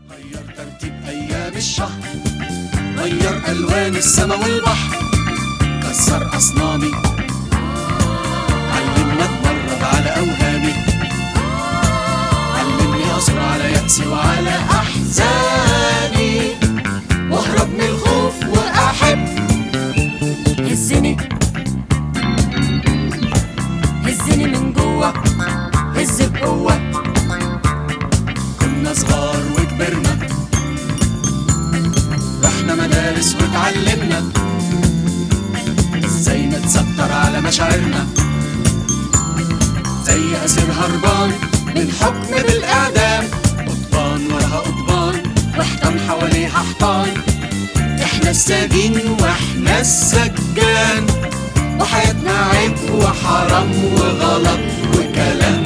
غير ترتيب أيام الشهر غير ألوان السما والبحر كسر أصنامي علمنا اتمرد على أوهامي علمني أصبر على يأسي وعلى أحزاني واهرب من الخوف وأحب هزني هزني من جوه هز بقوة كنا صغار وكبرنا رحنا مدارس واتعلمنا ازاي نتستر على مشاعرنا زي اسير هربان من حكم بالاعدام قضبان وراها قضبان وحيطان حواليها حيطان احنا السجين واحنا السجان وحياتنا عيب وحرام وغلط وكلام